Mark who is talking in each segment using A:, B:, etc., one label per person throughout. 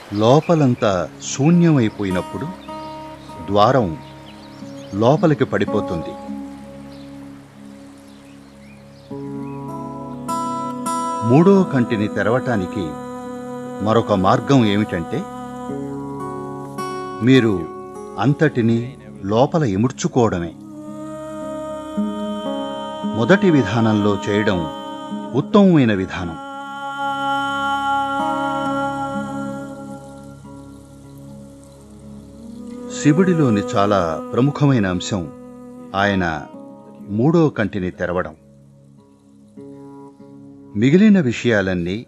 A: లోపలంతా శూన్యమైపోయినప్పుడు ద్వారం లోపలికి పడిపోతుంది మూడో కంటిని తెరవటానికి మరొక మార్గం ఏమిటంటే మీరు అంతటిని లోపల ఇముడ్చుకోవడమే మొదటి విధానంలో చేయడం ఉత్తమమైన విధానం శివుడిలోని చాలా ప్రముఖమైన అంశం ఆయన మూడో కంటిని తెరవడం మిగిలిన విషయాలన్నీ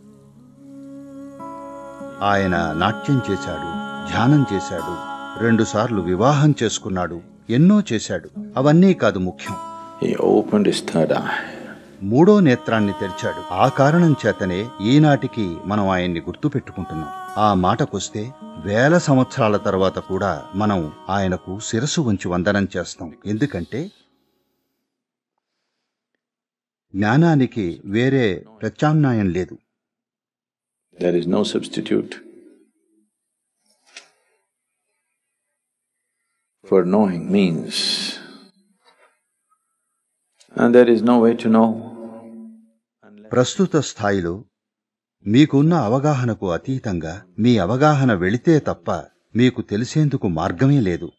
A: ఆయన నాట్యం చేశాడు ధ్యానం చేశాడు రెండుసార్లు వివాహం చేసుకున్నాడు ఎన్నో చేశాడు అవన్నీ కాదు ముఖ్యం
B: He opened his third eye.
A: మూడో నేత్రాన్ని తెరిచాడు ఆ కారణం చేతనే ఈనాటికి మనం ఆయన్ని గుర్తుపెట్టుకుంటున్నాం ఆ మాటకొస్తే వేల సంవత్సరాల తర్వాత కూడా మనం ఆయనకు శిరసు ఉంచి వందనం చేస్తాం ఎందుకంటే జ్ఞానానికి వేరే ప్రత్యామ్నాయం లేదు
B: There is no substitute for knowing means. And there is no way to know
A: ప్రస్తుత స్థాయిలో మీకున్న అవగాహనకు అతీతంగా మీ అవగాహన వెళితే తప్ప మీకు తెలిసేందుకు మార్గమే లేదు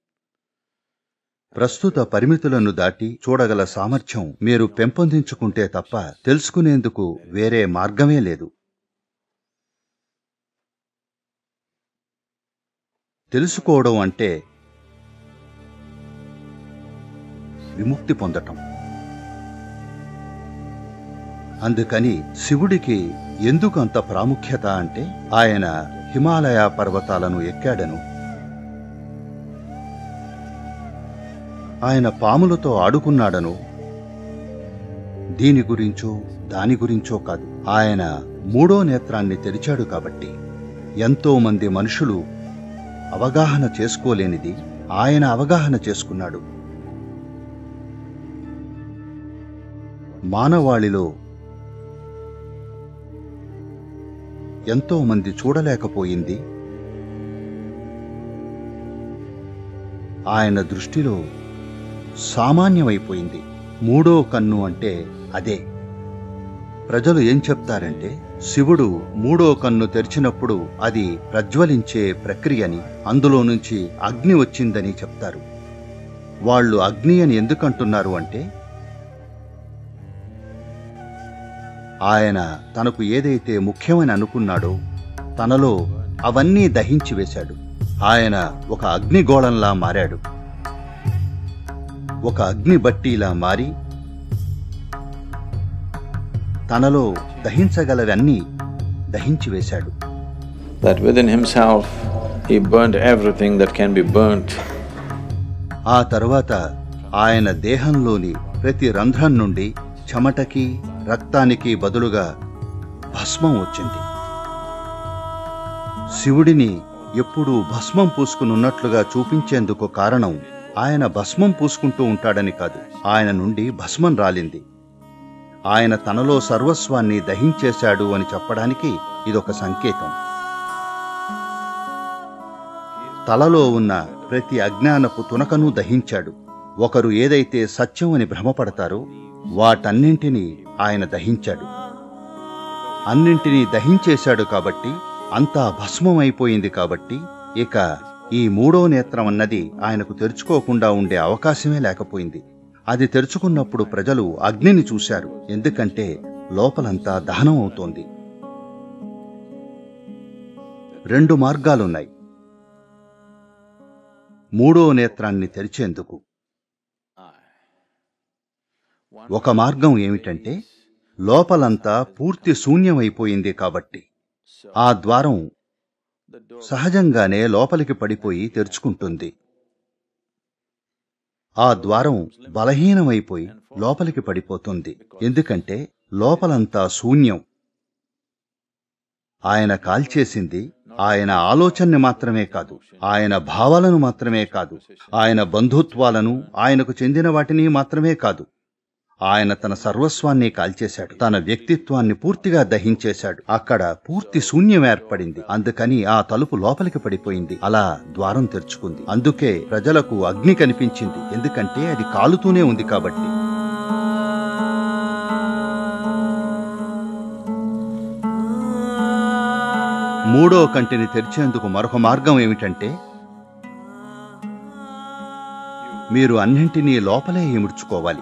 A: ప్రస్తుత పరిమితులను దాటి చూడగల సామర్థ్యం మీరు పెంపొందించుకుంటే తప్ప తెలుసుకునేందుకు వేరే మార్గమే లేదు తెలుసుకోవడం అంటే విముక్తి పొందటం అందుకని శివుడికి ఎందుకు అంత ప్రాముఖ్యత అంటే ఆయన హిమాలయ పర్వతాలను ఎక్కాడను ఆయన పాములతో ఆడుకున్నాడను దీని గురించో దాని గురించో కాదు ఆయన మూడో నేత్రాన్ని తెరిచాడు కాబట్టి ఎంతో మంది మనుషులు అవగాహన చేసుకోలేనిది ఆయన అవగాహన చేసుకున్నాడు మానవాళిలో ఎంతో మంది చూడలేకపోయింది ఆయన దృష్టిలో సామాన్యమైపోయింది మూడో కన్ను అంటే అదే ప్రజలు ఏం చెప్తారంటే శివుడు మూడో కన్ను తెరిచినప్పుడు అది ప్రజ్వలించే ప్రక్రియని అందులో నుంచి అగ్ని వచ్చిందని చెప్తారు వాళ్ళు అగ్ని అని ఎందుకంటున్నారు అంటే ఆయన తనకు ఏదైతే ముఖ్యమని అనుకున్నాడో తనలో అవన్నీ దహించి వేశాడు ఆయన ఒక అగ్నిగోళంలా మారాడు ఒక అగ్ని బట్టీలా మారి తనలో దహించగలవన్నీ దహించి వేశాడు
B: that within himself he burnt everything that can be burnt.
A: ఆ తరువాత ఆయన దేహంలోని ప్రతి రంధ్రం నుండి చెమటకి రక్తానికి బదులుగా భస్మం వచ్చింది శివుడిని ఎప్పుడూ భస్మం పూసుకునున్నట్లుగా చూపించేందుకు కారణం ఆయన భస్మం పూసుకుంటూ ఉంటాడని కాదు ఆయన నుండి భస్మం రాలింది ఆయన తనలో సర్వస్వాన్ని దహించేశాడు అని చెప్పడానికి ఇదొక సంకేతం తలలో ఉన్న ప్రతి అజ్ఞానపు తునకను దహించాడు ఒకరు ఏదైతే సత్యం అని భ్రమపడతారో వాటన్నింటినీ ఆయన దహించాడు అన్నింటినీ దహించేశాడు కాబట్టి అంతా భస్మమైపోయింది కాబట్టి ఇక ఈ మూడో నేత్రం అన్నది ఆయనకు తెరుచుకోకుండా ఉండే అవకాశమే లేకపోయింది అది తెరుచుకున్నప్పుడు ప్రజలు అగ్నిని చూశారు ఎందుకంటే లోపలంతా దహనం అవుతోంది రెండు మార్గాలున్నాయి మూడో నేత్రాన్ని తెరిచేందుకు ఒక మార్గం ఏమిటంటే లోపలంతా పూర్తి శూన్యమైపోయింది కాబట్టి ఆ ద్వారం సహజంగానే లోపలికి పడిపోయి తెరుచుకుంటుంది ఆ ద్వారం బలహీనమైపోయి లోపలికి పడిపోతుంది ఎందుకంటే లోపలంతా శూన్యం ఆయన కాల్చేసింది ఆయన ఆలోచనని మాత్రమే కాదు ఆయన భావాలను మాత్రమే కాదు ఆయన బంధుత్వాలను ఆయనకు చెందిన వాటిని మాత్రమే కాదు ఆయన తన సర్వస్వాన్ని కాల్చేశాడు తన వ్యక్తిత్వాన్ని పూర్తిగా దహించేశాడు అక్కడ పూర్తి శూన్యం ఏర్పడింది అందుకని ఆ తలుపు లోపలికి పడిపోయింది అలా ద్వారం తెరుచుకుంది అందుకే ప్రజలకు అగ్ని కనిపించింది ఎందుకంటే అది కాలుతూనే ఉంది కాబట్టి మూడో కంటిని తెరిచేందుకు మరొక మార్గం ఏమిటంటే మీరు అన్నింటినీ లోపలే ఇముడ్చుకోవాలి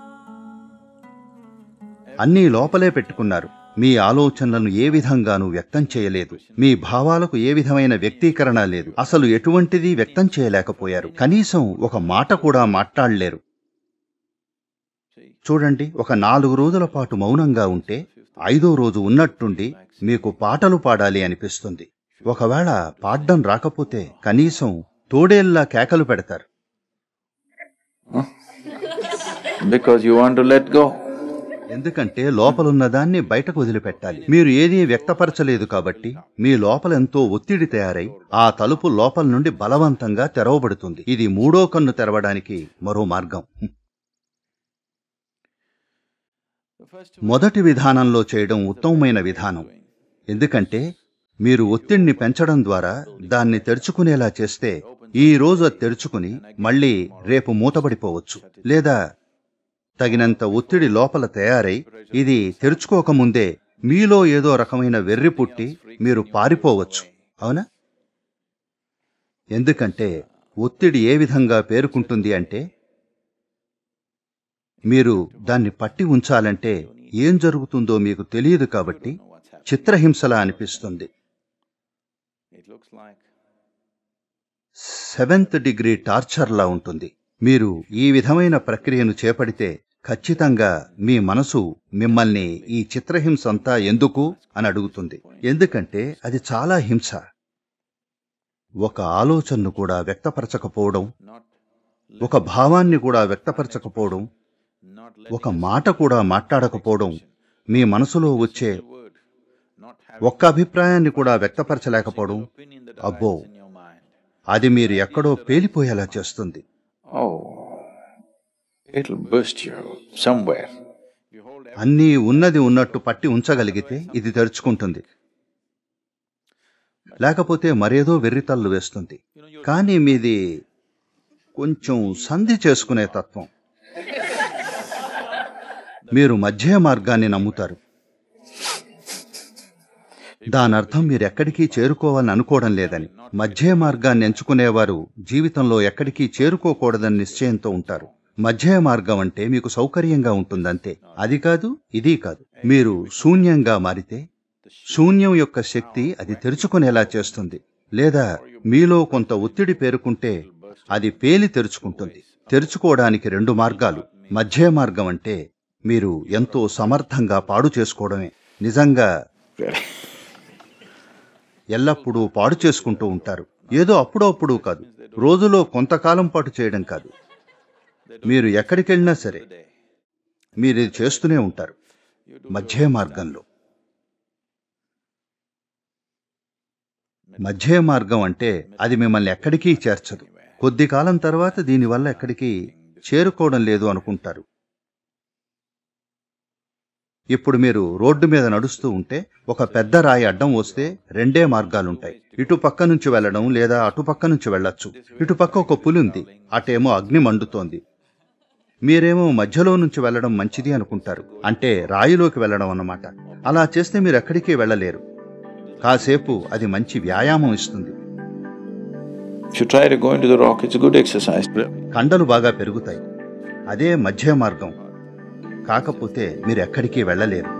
A: అన్నీ లోపలే పెట్టుకున్నారు మీ ఆలోచనలను ఏ విధంగానూ వ్యక్తం చేయలేదు మీ భావాలకు ఏ విధమైన వ్యక్తీకరణ లేదు అసలు ఎటువంటిది వ్యక్తం చేయలేకపోయారు కనీసం ఒక మాట కూడా మాట్లాడలేరు చూడండి ఒక నాలుగు రోజుల పాటు మౌనంగా ఉంటే ఐదో రోజు ఉన్నట్టుండి మీకు పాటలు పాడాలి అనిపిస్తుంది ఒకవేళ పాడ్డం రాకపోతే కనీసం తోడేల్లా కేకలు పెడతారు
B: Because you want to let go.
A: ఎందుకంటే లోపలున్న దాన్ని బయటకు వదిలిపెట్టాలి మీరు ఏదీ వ్యక్తపరచలేదు కాబట్టి మీ లోపల ఎంతో ఒత్తిడి తయారై ఆ తలుపు లోపల నుండి బలవంతంగా తెరవబడుతుంది ఇది మూడో కన్ను తెరవడానికి మరో మార్గం మొదటి విధానంలో చేయడం ఉత్తమమైన విధానం ఎందుకంటే మీరు ఒత్తిడిని పెంచడం ద్వారా దాన్ని తెరుచుకునేలా చేస్తే ఈ రోజు అది తెరుచుకుని మళ్ళీ రేపు మూతబడిపోవచ్చు లేదా తగినంత ఒత్తిడి లోపల తయారై ఇది తెరుచుకోకముందే మీలో ఏదో రకమైన వెర్రి పుట్టి మీరు పారిపోవచ్చు అవునా ఎందుకంటే ఒత్తిడి ఏ విధంగా పేరుకుంటుంది అంటే మీరు దాన్ని పట్టి ఉంచాలంటే ఏం జరుగుతుందో మీకు తెలియదు కాబట్టి చిత్రహింసలా అనిపిస్తుంది
B: It looks like
A: seventh degree టార్చర్లా ఉంటుంది మీరు ఈ విధమైన ప్రక్రియను చేపడితే ఖచ్చితంగా మీ మనసు మిమ్మల్ని ఈ చిత్రహింస అంతా ఎందుకు అని అడుగుతుంది ఎందుకంటే అది చాలా హింస ఒక ఆలోచనను కూడా వ్యక్తపరచకపోవడం
B: not
A: ఒక భావాన్ని కూడా వ్యక్తపరచకపోవడం
B: not
A: ఒక మాట కూడా మాట్లాడకపోవడం మీ మనసులో వచ్చే
B: word, not
A: ఒక్క అభిప్రాయాన్ని కూడా వ్యక్తపరచలేకపోవడం
B: opinion that
A: అబ్బో
B: arises in your mind.
A: అది మీరు ఎక్కడో పేలిపోయేలా చేస్తుంది
B: Oh, it'll burst you somewhere. You hold
A: అన్నీ ఉన్నది ఉన్నట్టు పట్టి ఉంచగలిగితే ఇది తెరుచుకుంటుంది లేకపోతే మరేదో వెర్రితల్లు వేస్తుంది కానీ మీది కొంచెం సంధి చేసుకునే తత్వం మీరు మధ్య మార్గాన్ని నమ్ముతారు దానర్థం మీరు ఎక్కడికి చేరుకోవాలని అనుకోవడం లేదని మధ్య మార్గాన్ని ఎంచుకునేవారు జీవితంలో ఎక్కడికి చేరుకోకూడదని నిశ్చయంతో ఉంటారు మధ్య మార్గం అంటే మీకు సౌకర్యంగా ఉంటుందంతే అది కాదు ఇది కాదు మీరు శూన్యంగా మారితే శూన్యం యొక్క శక్తి అది తెరుచుకునేలా చేస్తుంది లేదా మీలో కొంత ఒత్తిడి పేరుకుంటే అది పేలి తెరుచుకుంటుంది తెరుచుకోవడానికి రెండు మార్గాలు మధ్య మార్గం అంటే మీరు ఎంతో సమర్థంగా పాడు చేసుకోవడమే నిజంగా
B: Really?
A: ఎల్లప్పుడూ పాడు చేసుకుంటూ ఉంటారు ఏదో అప్పుడప్పుడు కాదు రోజులో కొంతకాలం పాటు చేయడం కాదు మీరు ఎక్కడికి వెళ్ళినా సరే మీరు ఇది చేస్తూనే ఉంటారు మధ్య మార్గంలో మధ్య మార్గం అంటే అది మిమ్మల్ని ఎక్కడికి చేర్చదు కొద్ది కాలం తర్వాత దీనివల్ల ఎక్కడికి చేరుకోవడం లేదు అనుకుంటారు ఇప్పుడు మీరు రోడ్డు మీద నడుస్తూ ఉంటే ఒక పెద్ద రాయి అడ్డం వస్తే రెండే మార్గాలుంటాయి ఇటు పక్క నుంచి వెళ్ళడం లేదా అటు పక్క నుంచి వెళ్ళొచ్చు ఇటు పక్క ఒక పులి ఉంది అటేమో అగ్ని మండుతోంది మీరేమో మధ్యలో నుంచి వెళ్ళడం మంచిది అనుకుంటారు అంటే రాయిలోకి వెళ్ళడం అన్నమాట అలా చేస్తే మీరు ఎక్కడికి వెళ్ళలేరు కాసేపు అది మంచి వ్యాయామం ఇస్తుంది
B: If you try to go into the rock, it's a good exercise.
A: కండలు బాగా పెరుగుతాయి అదే మధ్య మార్గం కాకపోతే మీరు ఎక్కడికి వెళ్ళలేరు